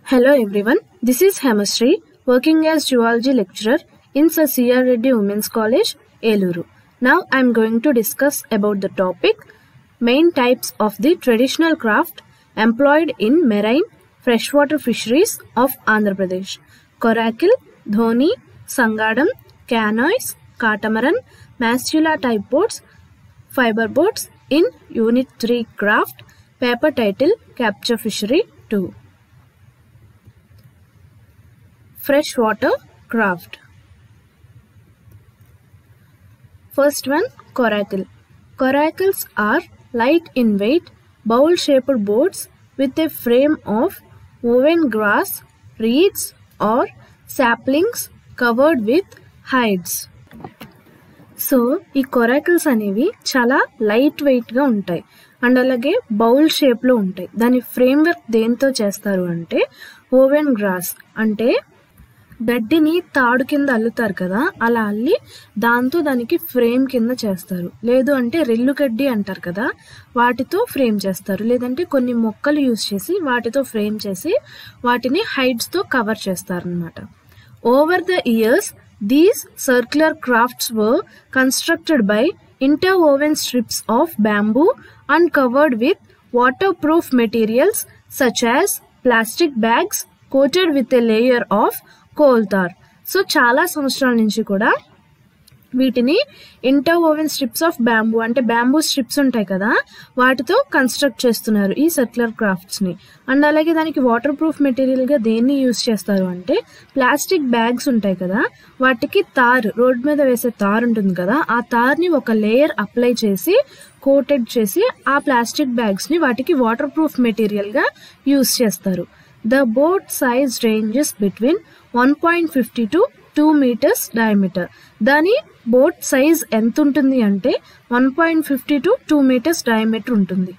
Hello everyone, this is Hemastri, working as zoology lecturer in Sir C.R. Reddy Women's College, Eluru. Now I am going to discuss about the topic main types of the traditional craft employed in marine freshwater fisheries of Andhra Pradesh. Coracle, Dhoni, Sangadam, canoes, catamaran, mastula type boats, fiber boats in Unit 3 craft, paper title capture fishery 2. Freshwater craft. First one, coracle. Coracles are light in weight, bowl shaped boats with a frame of woven grass, reeds, or saplings covered with hides. So ఈ coracles అనేవి చాలా light వెయిట్గా ఉంటాయి and అలాగే bowl షేప్లో ఉంటాయి దాని frame work దేంతో చేస్తారు అంటే ఓవెన్ గ్రాస్ అంటే గడ్డిని తాడు కింద అల్లుతారు కదా అలా అల్లి దాంతో దానికి ఫ్రేమ్ కింద చేస్తారు లేదు అంటే రెల్లు గడ్డి అంటారు కదా వాటితో ఫ్రేమ్ చేస్తారు లేదంటే కొన్ని మొక్కలు యూజ్ చేసి వాటితో ఫ్రేమ్ చేసి వాటిని హైట్స్తో కవర్ చేస్తారు అనమాట over the years these circular crafts were constructed by interwoven strips of bamboo and covered with waterproof materials such as plastic bags coated with a layer of coal tar. So చాలా సంవత్సరాల నుంచి కూడా వీటిని interwoven strips of bamboo అంటే bamboo strips ఉంటాయి కదా వాటితో construct చేస్తున్నారు ఈ సర్క్యులర్ క్రాఫ్ట్స్ని అండ్ అలాగే దానికి వాటర్ ప్రూఫ్ మెటీరియల్గా దేన్ని యూస్ చేస్తారు అంటే ప్లాస్టిక్ బ్యాగ్స్ ఉంటాయి కదా వాటికి తార్ రోడ్ మీద వేసే తార్ ఉంటుంది కదా ఆ తార్ని ఒక లేయర్ అప్లై చేసి కోటెడ్ చేసి ఆ ప్లాస్టిక్ బ్యాగ్స్ని వాటికి వాటర్ ప్రూఫ్ మెటీరియల్గా యూస్ చేస్తారు the boat size ranges between one point fifty to two metres diameter దాని బోట్ సైజ్ ఎంత ఉంటుంది అంటే one point fifty to two metres diameter ఉంటుంది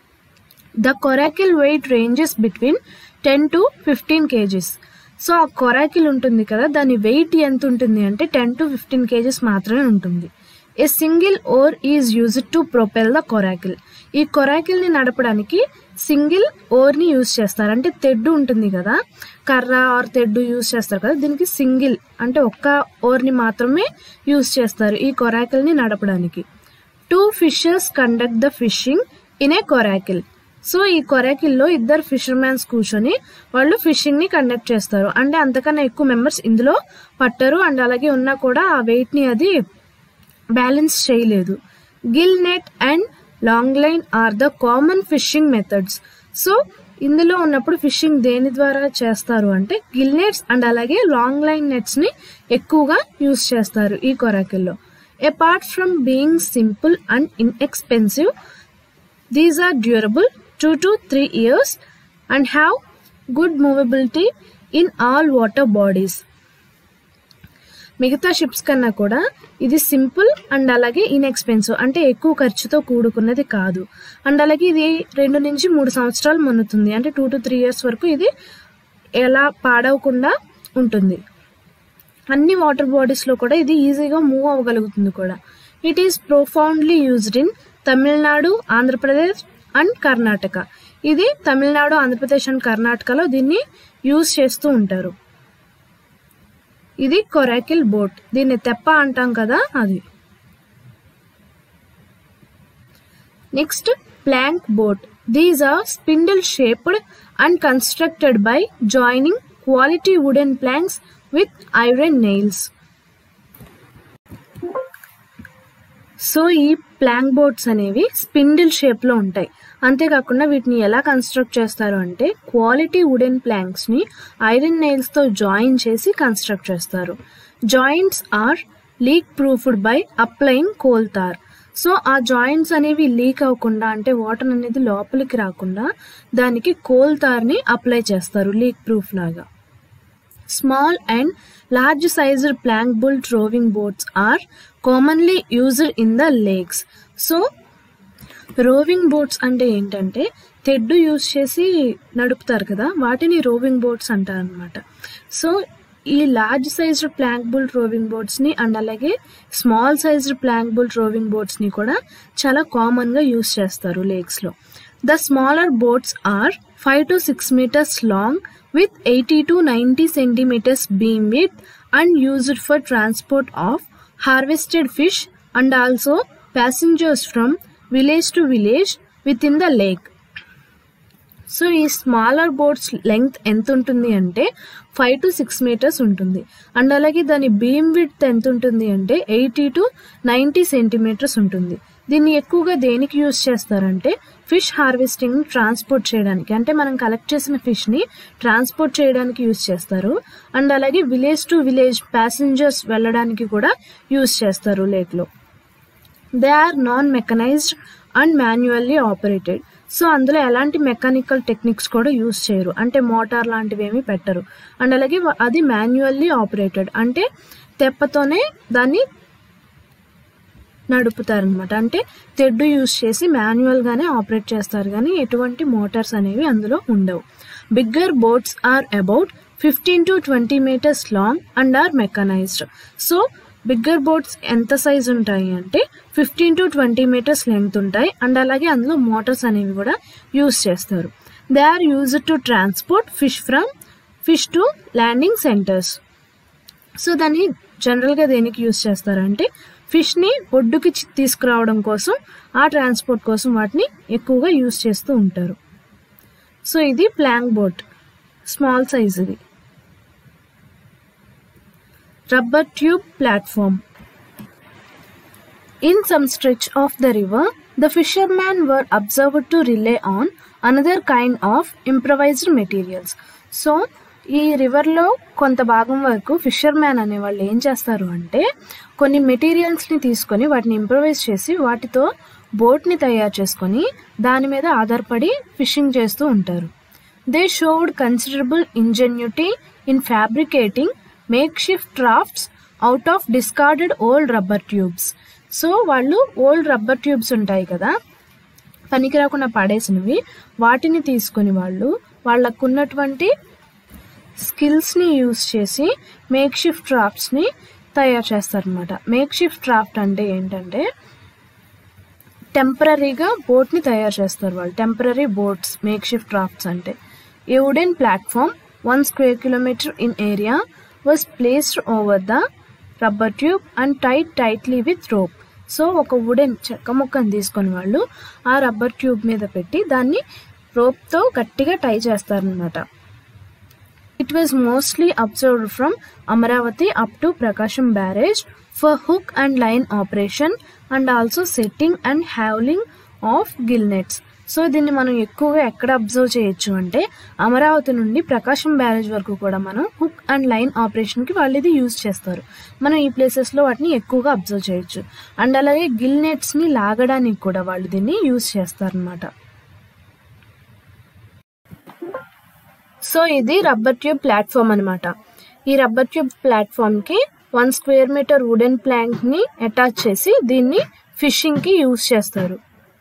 the coracle weight ranges between ten to fifteen kgs so ఆ coracle ఉంటుంది కదా దాని wait ఎంత ఉంటుంది అంటే టెన్ టు ఫిఫ్టీన్ కేజీస్ మాత్రమే ఉంటుంది a single oar is used to propel the coracle ఈ కొరాకిల్ని నడపడానికి సింగిల్ ఓర్ని యూజ్ చేస్తారు అంటే తెడ్డు ఉంటుంది కదా కర్ర ఆర్ తెడ్డు యూజ్ చేస్తారు కదా దీనికి సింగిల్ అంటే ఒక్క ఓర్ని మాత్రమే యూజ్ చేస్తారు ఈ కొరాకిల్ని నడపడానికి two fishers conduct the fishing in a coracle so ఈ కొరాకిల్లో ఇద్దరు ఫిషర్మ్యాన్స్ కూర్చొని వాళ్ళు ఫిషింగ్ని కండక్ట్ చేస్తారు అంటే అంతకన్నా ఎక్కువ మెంబర్స్ ఇందులో పట్టరు అండ్ అలాగే ఉన్నా కూడా ఆ వెయిట్ని అది బ్యాలెన్స్ చేయలేదు gill net and long line are the common fishing methods so ఇందులో ఉన్నప్పుడు ఫిషింగ్ దేని ద్వారా చేస్తారు అంటే గిల్ నెట్స్ అండ్ అలాగే లాంగ్ లైన్ నెట్స్ని ఎక్కువగా యూస్ చేస్తారు ఈ కొరాకిల్లో apart from being simple and inexpensive these are durable two to three years and have good movability in all water bodies మిగతా షిప్స్ కన్నా కూడా ఇది సింపుల్ అండ్ అలాగే ఇన్ఎక్స్పెన్సివ్ అంటే ఎక్కువ ఖర్చుతో కూడుకున్నది కాదు అండ్ అలాగే ఇది రెండు నుంచి మూడు సంవత్సరాలు మన్నుతుంది అంటే టూ టు త్రీ ఇయర్స్ వరకు ఇది ఎలా పాడవకుండా ఉంటుంది అన్ని వాటర్ బాడీస్లో కూడా ఇది ఈజీగా మూవ్ అవ్వగలుగుతుంది కూడా it is profoundly used in Tamil Nadu Andhra Pradesh and Karnataka ఇది తమిళనాడు ఆంధ్రప్రదేశ్ అండ్ కర్ణాటకలో దీన్ని యూజ్ చేస్తూ ఉంటారు ఇది కొరాకిల్ బోట్ దీన్ని తెప్ప అంటాం కదా అది next plank boat these are spindle shaped and constructed by joining quality wooden planks with iron nails so ఈ ప్లాంక్ బోట్స్ అనేవి స్పిండిల్ షేప్లో ఉంటాయి అంతేకాకుండా వీటిని ఎలా కన్స్ట్రక్ట్ చేస్తారు అంటే క్వాలిటీ వుడెన్ ప్లాంక్స్ని ఐరన్ నెయిల్స్తో జాయిన్ చేసి కన్స్ట్రక్ట్ చేస్తారు joints are leak proofed by applying coal tar so ఆ జాయింట్స్ అనేవి లీక్ అవ్వకుండా అంటే వాటర్ అనేది లోపలికి రాకుండా దానికి కోల్ తార్ని అప్లై చేస్తారు లీక్ ప్రూఫ్ లాగా small and large sized plank built rowing boats are commonly used in the lakes so rowing boats అంటే ఏంటంటే తెడ్డు యూజ్ చేసి నడుపుతారు కదా వాటిని రోవింగ్ బోట్స్ అంటారు అనమాట సో ఈ large sized plank built rowing బోట్స్ని అండ్ అలాగే small sized plank built rowing బోట్స్ని కూడా చాలా కామన్గా యూజ్ చేస్తారు లేక్స్లో the smaller boats are five to six metres long with 80 to 90 centimeters beam width and used for transport of harvested fish and also passengers from village to village within the lake. So ఈ smaller boats length ఎంత ఉంటుంది అంటే five to six metres ఉంటుంది and అలాగే దాని beam width ఎంత ఉంటుంది అంటే ఎయిటీ టు నైంటీ సెంటీమీటర్స్ ఉంటుంది దీన్ని ఎక్కువగా దేనికి యూజ్ చేస్తారంటే ఫిష్ హార్వెస్టింగ్ ట్రాన్స్పోర్ట్ చేయడానికి అంటే మనం కలెక్ట్ చేసిన ఫిష్ని ట్రాన్స్పోర్ట్ చేయడానికి యూజ్ చేస్తారు అండ్ అలాగే విలేజ్ టు విలేజ్ ప్యాసింజర్స్ వెళ్ళడానికి కూడా యూజ్ చేస్తారు లేక్లో they are non mechanised and manually operated so అందులో ఎలాంటి మెకానికల్ టెక్నిక్స్ కూడా యూస్ చేయరు అంటే మోటార్ లాంటివి ఏమీ పెట్టరు అండ్ అలాగే వ- అది మాన్యువల్లీ ఆపరేటెడ్ అంటే తెప్పతోనే దాన్ని నడుపుతారనమాట అంటే తెడ్డు యూస్ చేసి మాన్యువల్గానే ఆపరేట్ చేస్తారు కానీ ఎటువంటి మోటార్స్ అనేవి అందులో ఉండవు bigger boats are about fifteen to twenty metres long and are mechanised so bigger boats ఎంత సైజ్ ఉంటాయి అంటే fifteen to twenty metres length ఉంటాయి అండ్ అలాగే అందులో మోటార్స్ అనేవి కూడా యూస్ చేస్తారు they are used to transport fish from fish to landing centres so దాన్ని జనరల్గా దేనికి యూస్ చేస్తారంటే ఫిష్ని ఒడ్డుకి చి- తీసుకురావడం కోసం ఆ ట్రాన్స్పోర్ట్ కోసం వాటిని ఎక్కువగా యూస్ చేస్తూ ఉంటారు సో ఇది ప్లాంక్ బోట్ స్మాల్ సైజ్ ఇది rubber tube platform In some stretch of the river, the fishermen were observed to rely on another kind of improvised materials. So ఈ రివర్లో కొంత భాగం వరకు ఫిషర్ మ్యాన్ అనే వాళ్ళు ఏం చేస్తారు అంటే కొన్ని మెటీరియల్స్ని తీసుకొని వాటిని ఇంప్రవైజ్ చేసి వాటితో బోట్ని తయారు చేసుకొని దాని మీద ఆధారపడి ఫిషింగ్ చేస్తూ ఉంటారు they showed considerable ingenuity in fabricating make shift crafts out of discarded old rubber tubes so వాళ్ళు ఓల్డ్ రబ్బర్ ట్యూబ్స్ ఉంటాయి కదా పనికి రాకుండా పడేసినవి వాటిని తీసుకొని వాళ్ళు వాళ్ళకున్నటువంటి స్కిల్స్ని యూస్ చేసి మేక్ షిఫ్ట్ క్రాఫ్ట్స్ని తయారు చేస్తారనమాట మేక్ షిఫ్ట్ క్రాఫ్ట్ అంటే ఏంటంటే టెంపరీగా బోట్ని తయారు చేస్తారు వాళ్ళు temporary boats make shift crafts అంటే a wooden platform one square kilometre in area was placed over the rubber tube and tight tightly with rope so ఒక వుడెన్ చెక్క ముక్కను తీసుకొని వాళ్ళు ఆ రబ్బర్ ట్యూబ్ మీద పెట్టి దాన్ని రోప్తో గట్టిగా టై చేస్తారనమాట It was mostly observed from Amaravati up to Prakasham barrage for hook and line operation and also setting and hauling of gill nets. So దీన్ని మనం ఎక్కువగా ఎక్కడ అబ్జర్వ్ చేయొచ్చు అంటే అమరావతి నుండి ప్రకాశం బ్యారేజ్ వరకు కూడా మనం హుక్ అండ్ లైన్ ఆపరేషన్కి వాళ్ళు ఇది యూజ్ చేస్తారు మనం ఈ ప్లేసెస్లో వాటిని ఎక్కువగా అబ్జర్వ్ చేయొచ్చు అండ్ అలాగే గిల్ నెట్స్ని లాగడానికి కూడా వాళ్ళు దీన్ని యూజ్ చేస్తారనమాట సో ఇది రబ్బర్ ట్యూబ్ ప్లాట్ఫామ్ అనమాట ఈ రబ్బర్ ట్యూబ్ ప్లాట్ఫామ్ కి one square metre wooden plank ని అటాచ్ చేసి దీన్ని ఫిషింగ్ కి యూజ్ చేస్తారు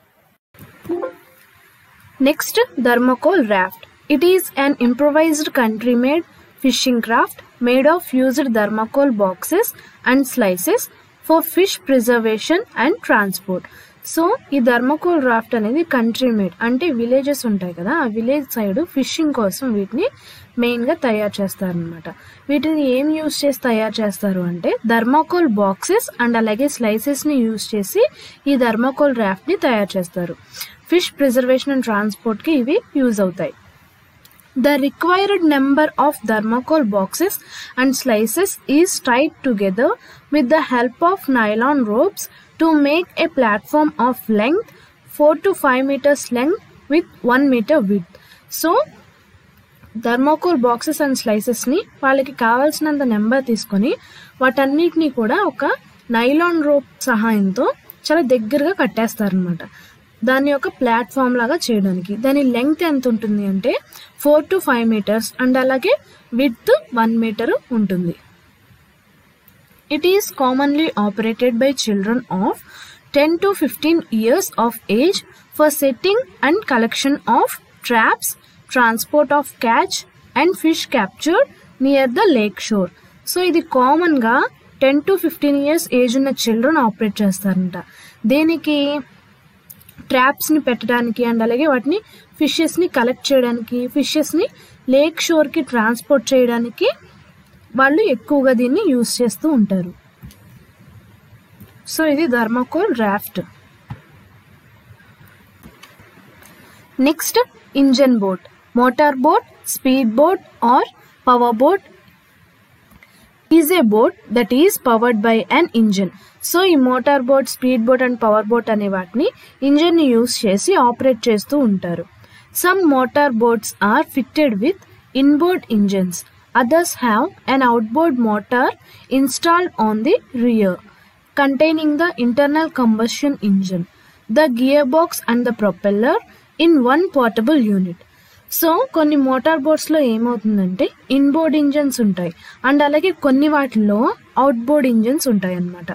next thermocol raft it is an improvised country made fishing craft made of used thermocol boxes and slices for fish preservation and transport so ఈ thermocol raft అనేది country made అంటే villages ఉంటాయి కదా ఆ village side fishing కోసం వీటిని మెయిన్గా తయారు చేస్తారనమాట వీటిని ఏం యూస్ చేసి తయారు చేస్తారు అంటే థర్మాకోల్ బాక్సెస్ అండ్ అలాగే స్లైసెస్ని యూస్ చేసి ఈ థర్మాకోల్ రాఫ్ట్ని తయారు చేస్తారు ఫిష్ ప్రిజర్వేషన్ అండ్ ట్రాన్స్పోర్ట్కి ఇవి యూజ్ అవుతాయి The required number of thermocol boxes and slices is tied together with the help of nylon ropes to make a platform of length 4 to 5 meters length with 1 meter width. So, thermocol boxes and స్లైసెస్ని వాళ్ళకి కావాల్సినంత number తీసుకొని వాటన్నిటిని కూడా ఒక nylon rope సహాయంతో చాలా దగ్గరగా కట్టేస్తారనమాట దాని యొక్క ప్లాట్ఫామ్ లాగా చేయడానికి దాని లెంగ్త్ ఎంత ఉంటుంది అంటే four to five metres and అలాగే విత్ వన్ మీటర్ ఉంటుంది it is commonly operated by children of ten to fifteen years of age for setting and collection of traps transport of catch and fish capture near the lake shore so ఇది కామన్గా ten to fifteen years age ఉన్న children operate చేస్తారంట దేనికి ట్రాప్స్ని పెట్టడానికి and అలాగే వాటిని ఫిషెస్ని collect చేయడానికి ఫిషెస్ని lake షోర్కి transport చేయడానికి వాళ్ళు ఎక్కువగా దీన్ని యూస్ చేస్తూ ఉంటారు సో ఇది thermocol raft next engine boat motor boat speed boat or power boat is a boat that is powered by an engine so ఈ motor boat speed boat and power boat అనే వాటిని ఇంజన్ని use చేసి operate చేస్తూ ఉంటారు some motor boats are fitted with inboard engines others have an outboard motor installed on the rear containing the internal combustion engine, the gearbox and the propeller in one portable unit. So కొన్ని motor బోట్స్లో ఏమవుతుందంటే inboard engines ఉంటాయి and అలాగే కొన్ని వాటిల్లో out board engines ఉంటాయి అన్నమాట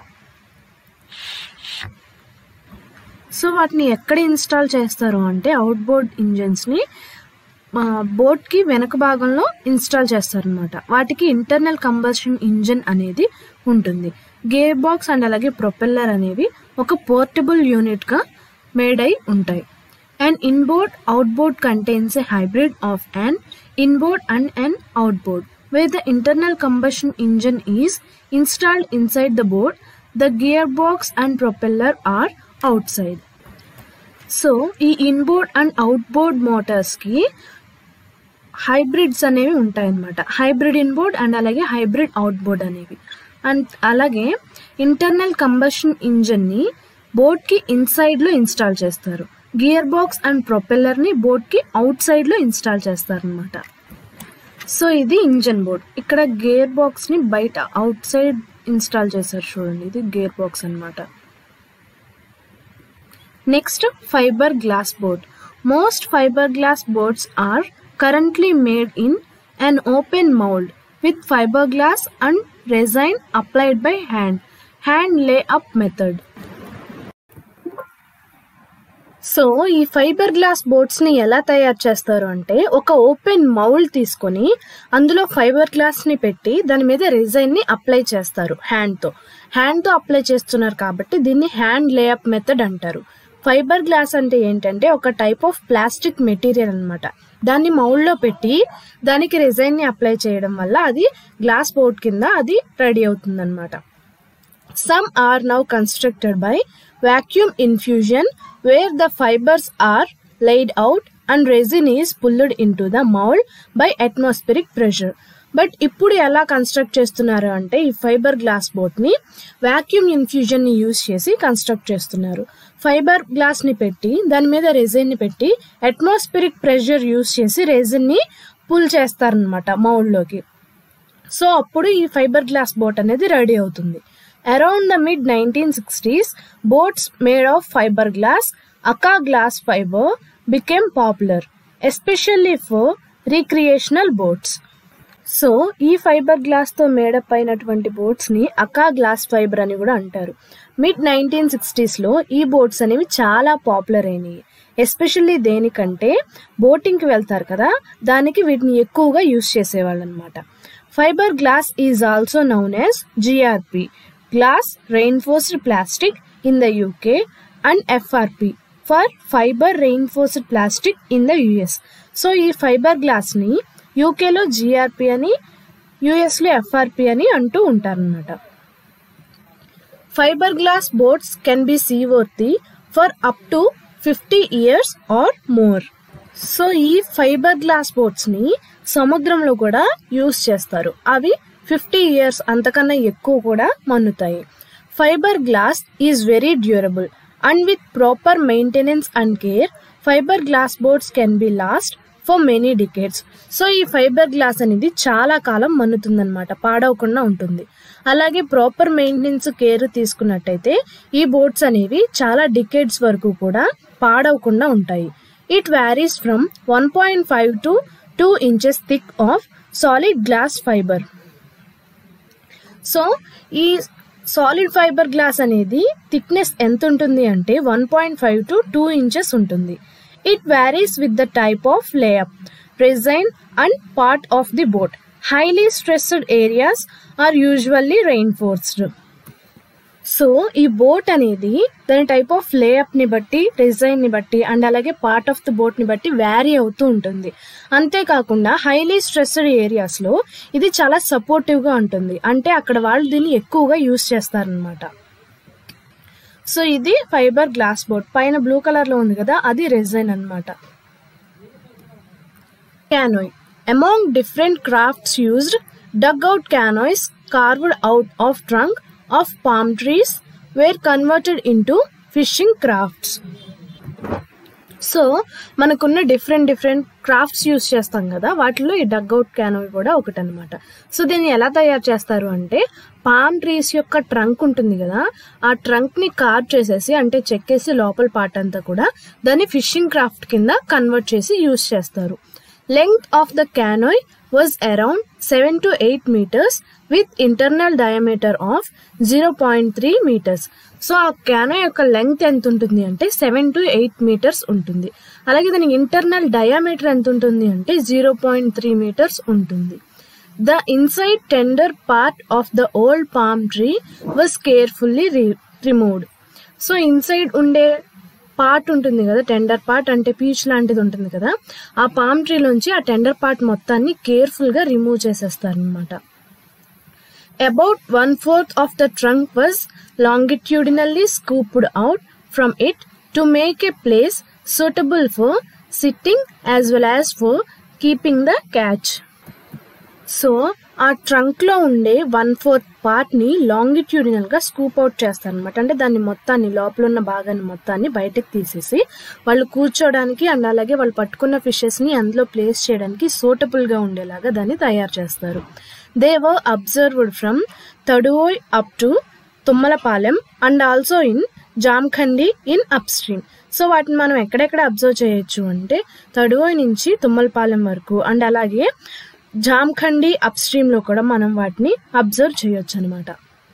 so వాటిని ఎక్కడ ఇన్స్టాల్ చేస్తారు అంటే అవుట్ బోర్డ్ ఇంజన్స్ని బోట్కి వెనక భాగంలో ఇన్స్టాల్ చేస్తారనమాట వాటికి ఇంటర్నల్ కంబషన్ ఇంజన్ అనేది ఉంటుంది గేర్ బాక్స్ అండ్ అలాగే ప్రొపెల్లర్ అనేవి ఒక పోర్టబుల్ యూనిట్గా మేడ్ అయి ఉంటాయి and inboard outboard contains a hybrid of an inboard and an outboard where the internal combustion engine is installed inside the board the gearbox and propeller are outside so ఈ inboard and outboard మోటార్స్కి hybrids అనేవి ఉంటాయన్నమాట hybrid inboard and అలాగే hybrid outboard అనేవి and అలాగే internal combustion ఇంజన్ని బోట్కి ఇన్సైడ్లో ఇన్స్టాల్ చేస్తారు గియర్ బాక్స్ అండ్ ప్రొపెల్లర్ని బోట్కి అవుట్ సైడ్లో ఇన్స్టాల్ చేస్తారనమాట సో ఇది ఇంజన్ బోర్డ్ ఇక్కడ గేర్ బాక్స్ని బయట అవుట్ సైడ్ ఇన్స్టాల్ చేశారు చూడండి ఇది గేర్ బాక్స్ అనమాట next fibreglass board most fibreglass boards are currently made in an open mould with fibreglass and resin applied by hand hand lay up method so ఈ fibre glass boats ని ఎలా తయారు చేస్తారు అంటే ఒక open mould తీసుకొని అందులో fibre glass ని పెట్టి దాని మీద రిజైన్ ని అప్లై చేస్తారు హ్యాండ్ తో హ్యాండ్ తో అప్లై చేస్తున్నారు కాబట్టి దీన్ని హ్యాండ్ లేఅప్ మెథడ్ అంటారు ఫైబర్ గ్లాస్ అంటే ఏంటంటే ఒక టైప్ ఆఫ్ ప్లాస్టిక్ మెటీరియల్ అన్నమాట దాన్ని మౌల్లో పెట్టి దానికి రిజైన్ ని అప్లై చేయడం వల్ల అది గ్లాస్ బోర్డ్ కింద అది రెడీ అవుతుంది అనమాట Some are now constructed by vacuum infusion where the fibers are laid out and resin is pulled into the mold by atmospheric pressure. But ఇప్పుడు ఎలా కన్స్ట్రక్ట్ చేస్తున్నారు అంటే ఈ ఫైబర్ గ్లాస్ బోట్ని వాక్యూమ్ ఇన్ఫ్యూజన్ని యూజ్ చేసి కన్స్ట్రక్ట్ చేస్తున్నారు ఫైబర్ గ్లాస్ని పెట్టి దాని మీద రెజిన్ని పెట్టి అట్మాస్ఫిరిక్ ప్రెషర్ యూజ్ చేసి రెజిన్ని పుల్ చేస్తారనమాట మౌల్డ్లోకి సో అప్పుడు ఈ ఫైబర్ గ్లాస్ బోట్ అనేది రెడీ అవుతుంది around the mid nineteen sixties boats made of fibreglass aka glass fibre became popular especially for recreational boats so ఈ ఫైబర్ గ్లాస్తో మేడప్ అయినటువంటి బోట్స్ని అకా గ్లాస్ ఫైబర్ అని కూడా అంటారు మిడ్ నైన్టీన్ సిక్స్టీస్లో ఈ బోట్స్ అనేవి చాలా పాపులర్ అయినాయి ఎస్పెషల్లీ దేనికంటే బోటింగ్కి వెళ్తారు కదా దానికి వీటిని ఎక్కువగా యూస్ చేసేవాళ్ళు అనమాట fibreglass is also known as GRP glass reinforced plastic in the UK and FRP for fibre reinforced plastic in the US so ఈ ఫైబర్ గ్లాస్ని యూకేలో జిఆర్పి అని యుఎస్లో ఎఫ్ఆర్పి అని అంటూ ఉంటారనమాట fibre glass boats can be seaworthy for up to fifty years or more so ఈ ఫైబర్ గ్లాస్ బోట్స్ని సముద్రంలో కూడా యూస్ చేస్తారు అవి ఫిఫ్టీ ఇయర్స్ అంతకన్నా ఎక్కువ కూడా మన్నుతాయి fibreglass is very durable and with proper maintenance and care fibre glass boats can be last for many decades so ఈ ఫైబర్ గ్లాస్ అనేది చాలా కాలం మన్నుతుందన్నమాట పాడవకుండా ఉంటుంది అలాగే ప్రాపర్ మెయింటెనెన్స్ కేర్ తీసుకున్నట్టయితే ఈ బోట్స్ అనేవి చాలా డికేట్స్ వరకు కూడా పాడవకుండా ఉంటాయి it varies from one point five to two inches thick of solid glass fibre so ఈ సాలిడ్ ఫైబర్ గ్లాస్ అనేది థిక్నెస్ ఎంత ఉంటుంది అంటే one point five to two inches ఉంటుంది it varies with the type of layup resin and part of the boat highly stressed areas are usually reinforced so ఈ boat అనేది దాని type of layup ని బట్టి design ని బట్టి and అలాగే part of the boat ని బట్టి వ్యారీ అవుతూ ఉంటుంది అంతేకాకుండా హైలీ స్ట్రెస్డ్ ఏరియాస్ లో ఇది చాలా సపోర్టివ్ గా ఉంటుంది అంటే అక్కడ వాళ్ళు దీన్ని ఎక్కువగా యూస్ చేస్తారనమాట సో ఇది ఫైబర్ గ్లాస్ బోట్ పైన బ్లూ కలర్ లో ఉంది కదా అది రెజైన్ అన్నమాట canoe. Among different crafts used, dugout canoes carved out of trunk of palm trees were converted into fishing crafts. So మనకున్న డిఫరెంట్ డిఫరెంట్ క్రాఫ్ట్స్ యూస్ చేస్తాం కదా వాటిలో ఈ డగ్అవుట్ క్యానోవి కూడా ఒకటి అనమాట సో దీన్ని ఎలా తయారు చేస్తారు అంటే పామ్ ట్రీస్ యొక్క ట్రంక్ ఉంటుంది కదా ఆ ట్రంక్ ని కార్వ్ చేసేసి అంటే చెక్కేసి లోపల పార్ట్ అంతా కూడా దాన్ని ఫిషింగ్ క్రాఫ్ట్ కింద కన్వర్ట్ చేసి యూస్ చేస్తారు length of the canoe was around seven to eight metres with internal diameter of zero point three metres so ఆ క్యానో యొక్క లెంగ్త్ ఎంత ఉంటుంది అంటే సెవెన్ టు ఎయిట్ మీటర్స్ ఉంటుంది అలాగే దానికి ఇంటర్నల్ డయామీటర్ ఎంత ఉంటుంది అంటే జీరో పాయింట్ త్రీ మీటర్స్ ఉంటుంది the inside tender part of the old palm tree was carefully removed so inside ఉండే పార్ట్ ఉంటుంది కదా టెండర్ పార్ట్ అంటే పీచ్ లాంటిది ఉంటుంది కదా ఆ పామ్ ట్రీలోంచి ఆ టెండర్ పార్ట్ మొత్తాన్ని కేర్ఫుల్ గా రిమూవ్ చేసేస్తారు అనమాట about one fourth of the trunk was longitudinally scooped out from it to make a place suitable for sitting as well as for keeping the catch so ఆ trunk లో ఉండే one fourth part ని longitudinal గా scoop out చేస్తారు అనమాట అంటే దాన్ని మొత్తాన్ని లోపల ఉన్న భాగాన్ని మొత్తాన్ని బయటకు తీసేసి వాళ్ళు కూర్చోడానికి అండ్ అలాగే వాళ్ళు పట్టుకున్న ఫిషెస్ ని అందులో ప్లేస్ చేయడానికి సూటబుల్ గా ఉండేలాగా దాన్ని తయారు చేస్తారు they were observed from Taduvoy up to Thummalapalem and also in Jamkhandi in up stream so వాటిని మనం ఎక్కడెక్కడ అబ్జర్వ్ చేయొచ్చు అంటే తడువోయ్ నుంచి తుమ్మలపాలెం వరకు అండ్ అలాగే జామ్ఖండి అప్ స్ట్రీమ్ లో కూడా మనం వాటిని అబ్జర్వ్ చేయొచ్చు అనమాట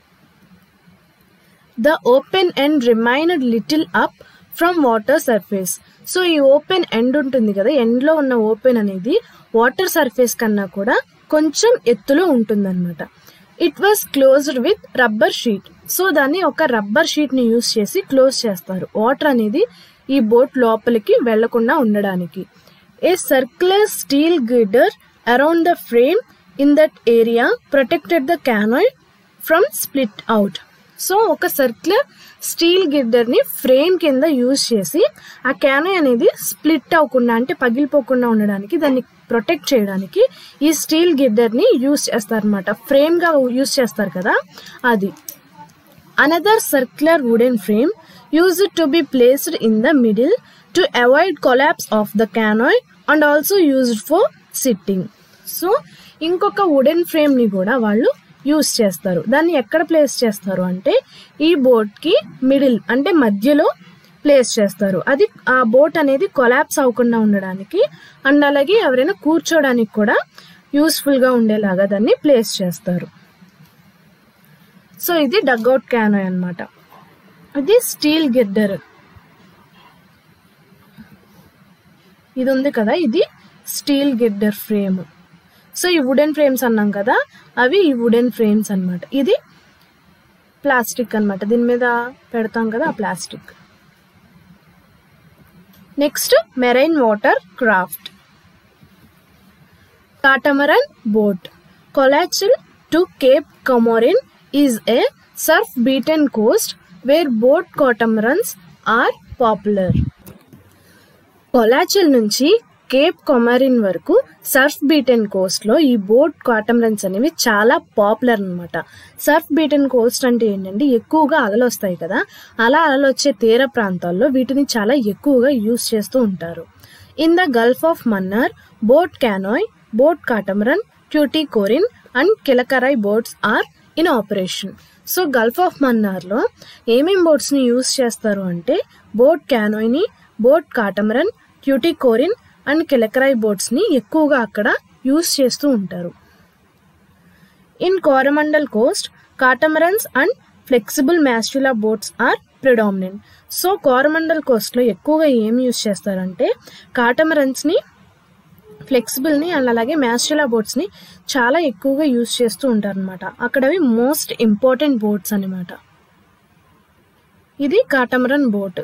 the open end remained little up from water surface so ఈ ఓపెన్ ఎండ్ ఉంటుంది కదా ఎండ్ లో ఉన్న ఓపెన్ అనేది వాటర్ సర్ఫేస్ కన్నా కూడా కొంచెం ఎత్తులో ఉంటుందన్నమాట it was closed with rubber sheet so దాన్ని ఒక రబ్బర్ షీట్ ని యూస్ చేసి క్లోజ్ చేస్తారు వాటర్ అనేది ఈ బోట్ లోపలికి వెళ్లకుండా ఉండడానికి a circular steel girder around the frame in that area protected the canoe from split out so ఒక సర్క్యులర్ స్టీల్ గిడ్డర్ ని ఫ్రేమ్ కింద యూజ్ చేసి ఆ క్యానోయ్ అనేది స్ప్లిట్ అవ్వకుండా అంటే పగిలిపోకుండా ఉండడానికి దాన్ని ప్రొటెక్ట్ చేయడానికి ఈ స్టీల్ గిడ్డర్ ని యూజ్ చేస్తారనమాట ఫ్రేమ్ గా యూజ్ చేస్తారు కదా అది another circular wooden frame used to be placed in the middle to avoid collapse of the canoe and also used for sitting so ఇంకొక వుడెన్ ఫ్రేమ్ ని కూడా వాళ్ళు యూస్ చేస్తారు దాన్ని ఎక్కడ ప్లేస్ చేస్తారు అంటే ఈ బోట్ కి మిడిల్ అంటే మధ్యలో ప్లేస్ చేస్తారు అది ఆ బోట్ అనేది కొలాప్స్ అవ్వకుండా ఉండడానికి అండ్ అలాగే ఎవరైనా కూర్చోడానికి కూడా యూస్ఫుల్ గా ఉండేలాగా దాన్ని ప్లేస్ చేస్తారు సో ఇది డగ్అవుట్ క్యానోయ్ అన్నమాట ఇది స్టీల్ గిడ్డర్ ఇది ఉంది కదా ఇది స్టీల్ గిడ్డర్ ఫ్రేమ్ సో ఈ వుడెన్ ఫ్రేమ్స్ అన్నాం కదా అవి ఈ వుడెన్ ఫ్రేమ్స్ అన్నమాట ఇది ప్లాస్టిక్ అన్నమాట దీని మీద పెడతాం కదా ఆ plastic next marine water craft catamaran boat Kolachel to Cape Comorin is a surf beaten coast where boat catamarans are popular Kolachel నుంచి కేప్ కొమరిన్ వరకు సర్ఫ్ బీటెన్ కోస్ట్ లో ఈ బోట్ కాటమరన్స్ అనేవి చాలా పాపులర్ అన్నమాట సర్ఫ్ బీటెన్ కోస్ట్ అంటే ఏంటంటే ఎక్కువగా అలలు వస్తాయి కదా అలా అలలు వచ్చే తీర ప్రాంతాల్లో వీటిని చాలా ఎక్కువగా యూస్ చేస్తూ ఉంటారు in the Gulf of Mannar boat canoe boat catamaran Tuticorin and Kilakarai boats are in operation so Gulf of మన్నార్లో ఏమేం బోట్స్ని యూస్ చేస్తారు అంటే బోట్ క్యానోయ్ని boat catamaran Tuticorin and Kilakarai బోట్స్ని ఎక్కువగా అక్కడ యూస్ చేస్తూ ఉంటారు in Coromandel coast catamarans and flexible masula boats are predominant so Coromandel కోస్ట్లో ఎక్కువగా ఏం యూస్ చేస్తారంటే కాటమరన్స్ని ఫ్లెక్సిబుల్ని అండ్ అలాగే మ్యాస్టులా బోట్స్ని చాలా ఎక్కువగా యూస్ చేస్తూ ఉంటారు అనమాట అక్కడ అవి మోస్ట్ ఇంపార్టెంట్ బోట్స్ అనమాట ఇది catamaran boat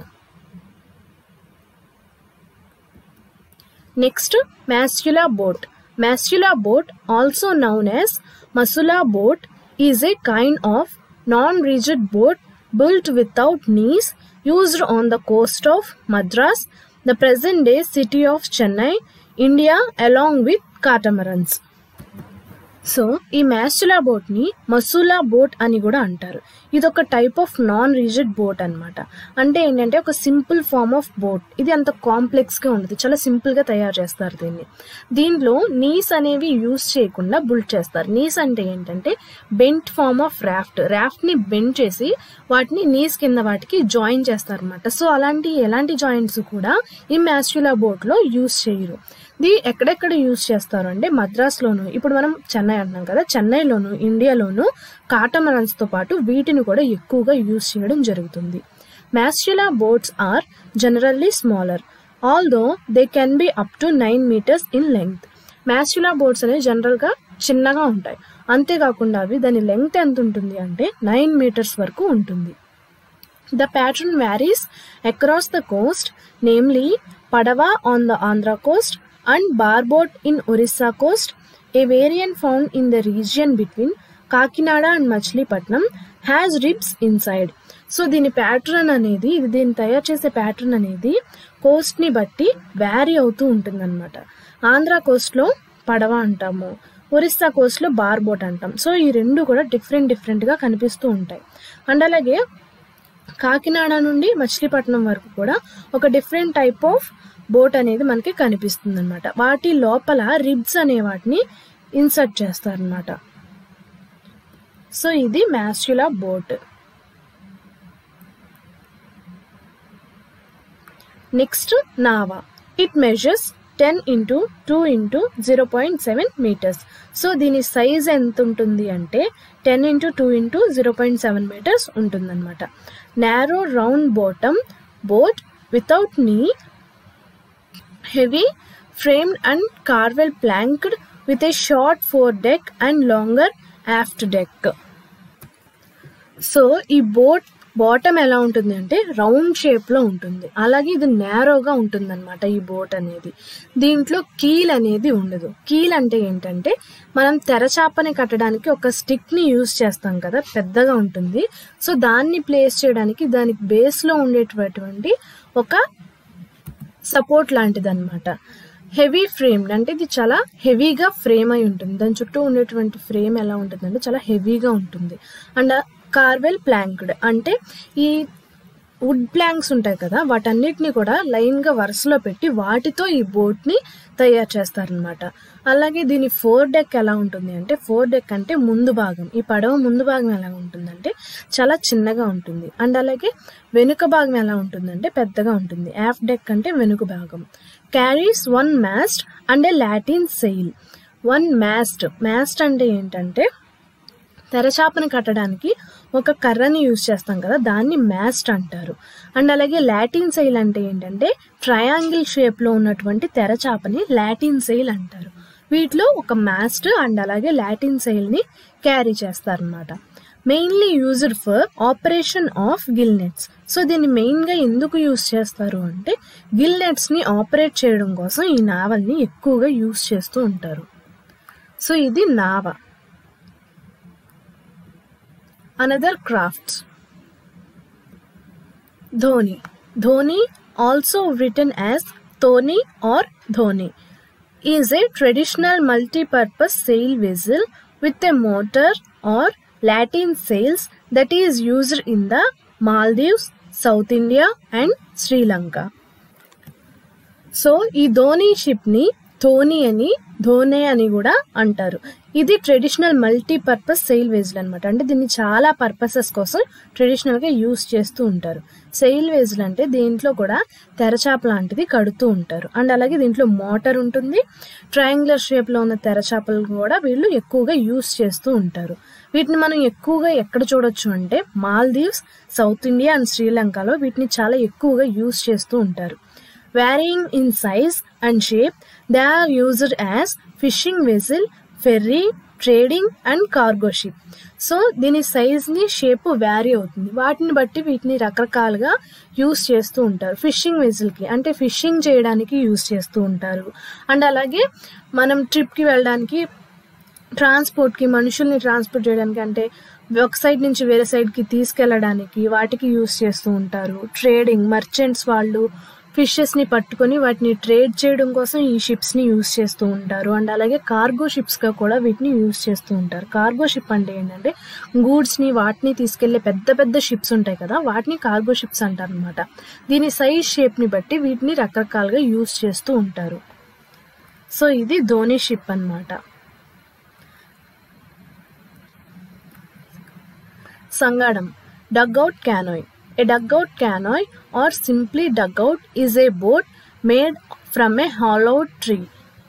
next masula boat masula boat also known as masula boat is a kind of non rigid boat built without knees used on the coast of Madras, the present day city of Chennai, India, along with catamarans. So ఈ masula boat ని మసూలా boat అని కూడా అంటారు ఇది ఒక type of non rigid boat అన్నమాట అంటే ఏంటంటే ఒక సింపుల్ ఫార్మ్ ఆఫ్ బోట్ ఇది అంత కాంప్లెక్స్ గా ఉండదు చాలా సింపుల్ గా తయారు చేస్తారు దీన్ని దీనిలో నీస్ అనేవి యూస్ చేయకుండా బుల్డ్ చేస్తారు నీస్ అంటే ఏంటంటే bent form of raft raft ని బెండ్ చేసి వాటిని నీస్ కింద వాటికి జాయిన్ చేస్తారు అనమాట సో అలాంటి ఎలాంటి జాయింట్స్ కూడా ఈ మ్యాస్చులా బోట్ లో యూస్ చేయరు ఇది ఎక్కడెక్కడ యూజ్ చేస్తారు అంటే మద్రాస్లోను ఇప్పుడు మనం చెన్నై అంటున్నాం కదా చెన్నైలోను ఇండియాలోను కాటమరన్స్ తో పాటు వీటిని కూడా ఎక్కువగా యూజ్ చేయడం జరుగుతుంది masula boats are generally smaller although they can be up to nine metres in length masula boats అనేవి జనరల్గా చిన్నగా ఉంటాయి అంతేకాకుండా అవి దాని లెంగ్త్ ఎంత ఉంటుంది అంటే నైన్ మీటర్స్ వరకు ఉంటుంది The pattern varies across the coast, namely Padava on the Andhra coast and Barboat in Orissa coast. A variant found in the region between Kakinada and Machilipatnam has ribs inside. So దీని pattern అనేది ఇది దీన్ని తయారు చేసే pattern అనేది కోస్ట్ని బట్టి vary అవుతూ ఉంటుందన్నమాట ఆంధ్ర కోస్ట్లో పడవ అంటాము ఒరిస్సా కోస్ట్లో బార్బోట్ అంటాం సో ఈ రెండు కూడా డిఫరెంట్ డిఫరెంట్గా కనిపిస్తూ ఉంటాయి అండ్ అలాగే కాకినాడ నుండి మచిలీపట్నం వరకు కూడా ఒక డిఫరెంట్ టైప్ ఆఫ్ బోట్ అనేది మనకి కనిపిస్తుంది అనమాట వాటి లోపల రిబ్స్ అనే వాటిని ఇన్సర్ట్ చేస్తారనమాట సో ఇది మ్యాస్యులా బోట్ నెక్స్ట్ నావా it measures ten into two into zero point seven metres so దీని సైజ్ ఎంత ఉంటుంది అంటే ten into two into zero point seven metres ఉంటుందన్నమాట narrow round bottom boat without knee heavy framed and carvel planked with a short fore deck and longer aft deck so ఈ boat bottom ఎలా ఉంటుంది అంటే round shape లో ఉంటుంది అలాగే ఇది నేరోగా ఉంటుంది అనమాట ఈ బోట్ అనేది దీంట్లో కీల్ అనేది ఉండదు కీల్ అంటే ఏంటంటే మనం తెరచాపని కట్టడానికి ఒక స్టిక్ ని యూజ్ చేస్తాం కదా పెద్దగా ఉంటుంది సో దాన్ని ప్లేస్ చేయడానికి దానికి బేస్ లో ఉండేటటువంటి ఒక సపోర్ట్ లాంటిది అనమాట హెవీ ఫ్రేమ్డ్ అంటే ఇది చాలా హెవీగా ఫ్రేమ్ అయి ఉంటుంది దాని చుట్టూ ఉండేటువంటి ఫ్రేమ్ ఎలా ఉంటుందంటే చాలా హెవీగా ఉంటుంది అండ్ కార్వెల్ ప్లాంక్డ్ అంటే ఈ వుడ్ ప్లాంక్స్ ఉంటాయి కదా వాటన్నిటిని కూడా లైన్ గా వరుసలో పెట్టి వాటితో ఈ బోట్ ని తయారు చేస్తారనమాట అలాగే దీని ఫోర్ డెక్ ఎలా ఉంటుంది అంటే ఫోర్ డెక్ అంటే ముందు భాగం ఈ పడవ ముందు భాగం ఎలా ఉంటుందంటే చాలా చిన్నగా ఉంటుంది అండ్ అలాగే వెనుక భాగం ఎలా ఉంటుందంటే పెద్దగా ఉంటుంది యాఫ్ డెక్ అంటే వెనుక భాగం carries one mast and a lateen sail one mast mast అంటే ఏంటంటే తెరచాపను కట్టడానికి ఒక కర్రని యూజ్ చేస్తాం కదా దాన్ని మ్యాస్ట్ అంటారు అండ్ అలాగే లాటిన్ సెయిల్ అంటే ఏంటంటే ట్రయాంగిల్ షేప్ లో ఉన్నటువంటి తెరచాపని లాటిన్ సెయిల్ అంటారు వీటిలో ఒక మాస్ట్ అండ్ అలాగే లాటిన్ సెయిల్ ని క్యారీ చేస్తారనమాట mainly used for operation of gill nets so దీన్ని మెయిన్ గా ఎందుకు యూజ్ చేస్తారు అంటే గిల్ నెట్స్ ని ఆపరేట్ చేయడం కోసం ఈ నావల్ని ఎక్కువగా యూజ్ చేస్తూ ఉంటారు సో ఇది నావ another crafts dhoni dhoni also written as thoni or dhoni is a traditional multi-purpose sail vessel with a motor or latin sails that is used in the maldives south india and sri lanka so ఈ dhoni ship ని ధోని అని ధోనే అని కూడా అంటారు ఇది traditional multi purpose sail వేజ్లు అనమాట అంటే దీన్ని చాలా పర్పసెస్ కోసం ట్రెడిషనల్ గా యూస్ చేస్తూ ఉంటారు సెయిల్ వేజ్లు అంటే దీంట్లో కూడా తెరచాప లాంటిది కడుతూ ఉంటారు అండ్ అలాగే దీంట్లో మోటార్ ఉంటుంది ట్రయాంగులర్ షేప్ లో ఉన్న తెరచాపలు కూడా వీళ్ళు ఎక్కువగా యూస్ చేస్తూ ఉంటారు వీటిని మనం ఎక్కువగా ఎక్కడ చూడొచ్చు అంటే మాల్దీవ్స్ సౌత్ ఇండియా అండ్ శ్రీలంకలో వీటిని చాలా ఎక్కువగా యూస్ చేస్తూ ఉంటారు varying in size and shape, they are used as fishing vessel, ferry, trading and cargo ship so దీని సైజ్ని షేప్ వ్యారీ అవుతుంది వాటిని బట్టి వీటిని రకరకాలుగా యూస్ చేస్తూ ఉంటారు ఫిషింగ్ వెజిల్కి అంటే ఫిషింగ్ చేయడానికి యూస్ చేస్తూ ఉంటారు అండ్ అలాగే మనం ట్రిప్కి వెళ్ళడానికి ట్రాన్స్పోర్ట్కి మనుషుల్ని ట్రాన్స్పోర్ట్ చేయడానికి అంటే ఒక సైడ్ నుంచి వేరే సైడ్కి తీసుకెళ్ళడానికి వాటికి యూస్ చేస్తూ ఉంటారు ట్రేడింగ్ మర్చెంట్స్ వాళ్ళు ఫిషెస్ని పట్టుకొని వాటిని ట్రేడ్ చేయడం కోసం ఈ షిప్స్ని యూస్ చేస్తూ ఉంటారు అండ్ అలాగే కార్గో షిప్స్గా కూడా వీటిని యూస్ చేస్తూ ఉంటారు కార్గో షిప్ అంటే ఏంటంటే గూడ్స్ని వాటిని తీసుకెళ్లే పెద్ద పెద్ద షిప్స్ ఉంటాయి కదా వాటిని కార్గో షిప్స్ అంటారు అనమాట దీని సైజ్ షేప్ని బట్టి వీటిని రకరకాలుగా యూస్ చేస్తూ ఉంటారు సో ఇది ధోని షిప్ అన్నమాట సంగాడం dugout canoe a dugout canoe or simply dugout is a boat made from a hollowed tree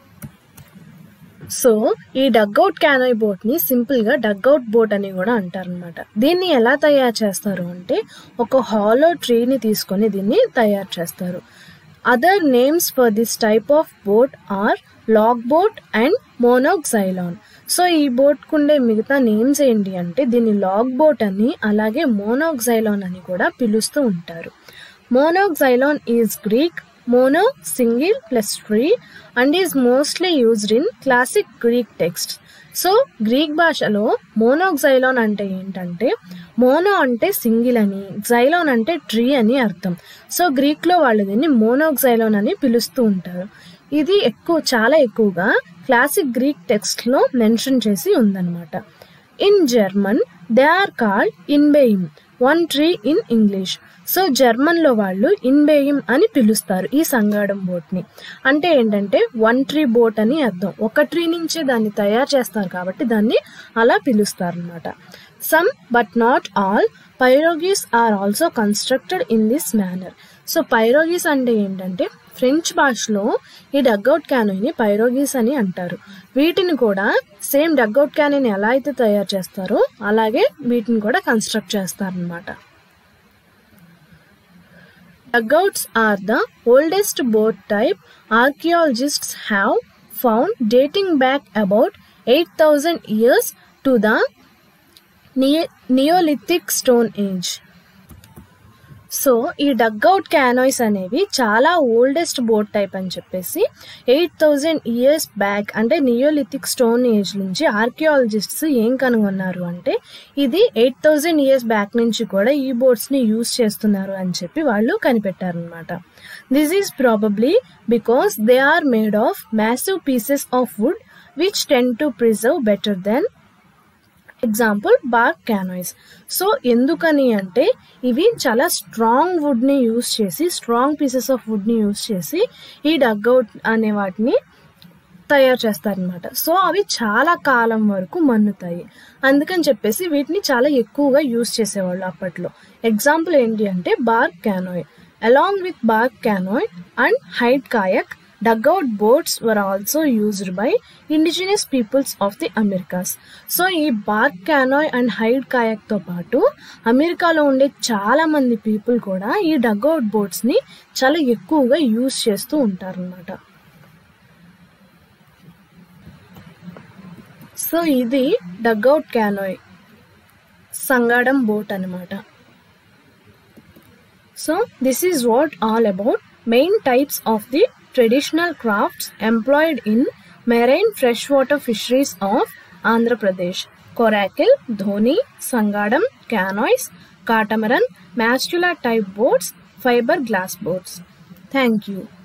so ఈ డగ్అవుట్ క్యానోయ్ బోట్ ని సింపుల్ గా డగ్అవుట్ బోట్ అని కూడా అంటారనమాట దీన్ని ఎలా తయారు చేస్తారు అంటే ఒక హాలో ట్రీని తీసుకొని దీన్ని తయారు చేస్తారు other names for this type of boat are log boat and monoxylon so ఈ బోట్ కుండే మిగతా నేమ్స్ ఏంటి అంటే దీన్ని లాగ్ బోట్ అని అలాగే మోనోక్సైలాన్ అని కూడా పిలుస్తూ ఉంటారు monoxylon is Greek mono single plus tree and is mostly used in classic Greek text so Greek భాషలో మోనోక్సైలాన్ అంటే ఏంటంటే మోనో అంటే సింగిల్ అని జైలాన్ అంటే ట్రీ అని అర్థం సో గ్రీక్లో వాళ్ళు దీన్ని మోనోక్సైలాన్ అని పిలుస్తూ ఉంటారు ఇది ఎక్కువ చాలా ఎక్కువగా క్లాసిక్ గ్రీక్ టెక్స్ట్లో మెన్షన్ చేసి ఉందన్నమాట in German they are called Einbaum one tree in English so జర్మన్లో వాళ్ళు ఇన్బెయిమ్ అని పిలుస్తారు ఈ సంగాడం బోట్ని అంటే ఏంటంటే వన్ ట్రీ బోట్ అని అర్థం ఒక ట్రీ నుంచే దాన్ని తయారు చేస్తారు కాబట్టి దాన్ని అలా పిలుస్తారు అనమాట some but not all pirogues are also constructed in this manner so pirogues అంటే ఏంటంటే ఫ్రెంచ్ భాషలో ఈ డగ్అవుట్ క్యానోని పైరోగీస్ అని అంటారు వీటిని కూడా సేమ్ డగ్అవుట్ క్యానోని ఎలా అయితే తయారు చేస్తారో అలాగే వీటిని కూడా కన్స్ట్రక్ట్ చేస్తారనమాట Dugouts are the oldest boat type archaeologists have found dating back about 8000 years to the Ne- Neolithic Stone Age. So ఈ డగ్అవుట్ క్యానోయ్స్ అనేవి చాలా ఓల్డెస్ట్ బోట్ టైప్ అని చెప్పేసి ఎయిట్ థౌజండ్ ఇయర్స్ బ్యాక్ అంటే నియోలిథిక్ స్టోన్ ఏజ్ నుంచి archaeologists ఏం కనుగొన్నారు అంటే ఇది ఎయిట్ థౌజండ్ ఇయర్స్ బ్యాక్ నుంచి కూడా ఈ బోట్స్ని యూస్ చేస్తున్నారు అని చెప్పి వాళ్ళు కనిపెట్టారనమాట this is probably because they are made of massive pieces of wood which tend to preserve better than example bark canoes so ఎందుకని అంటే ఇవి చాలా స్ట్రాంగ్ వుడ్ని యూస్ చేసి స్ట్రాంగ్ పీసెస్ ఆఫ్ వుడ్ని యూస్ చేసి ఈ డగ్అవుట్ అనే వాటిని తయారు చేస్తారనమాట సో అవి చాలా కాలం వరకు మన్నుతాయి అందుకని చెప్పేసి వీటిని చాలా ఎక్కువగా యూస్ చేసేవాళ్ళు అప్పట్లో ఎగ్జాంపుల్ ఏంటి అంటే bark canoe along with bark canoe and hide kayak dugout boats were also used by indigenous peoples of the Americas so ఈ బార్క్ క్యానోయ్ అండ్ హైడ్ కాయక్తో పాటు అమెరికాలో ఉండే చాలా మంది పీపుల్ కూడా ఈ డగ్అవుట్ బోట్స్ని చాలా ఎక్కువగా యూజ్ చేస్తూ ఉంటారన్నమాట సో ఇది డగ్అవుట్ క్యానోయ్ సంగాడం బోట్ అనమాట so this is what all about main types of the traditional crafts employed in marine fresh water fisheries of Andhra Pradesh coracle ధోని సంగాడం క్యానాయ్స్ కాటమరన్ మ్యాస్టులా type boats fibre glass boats thank you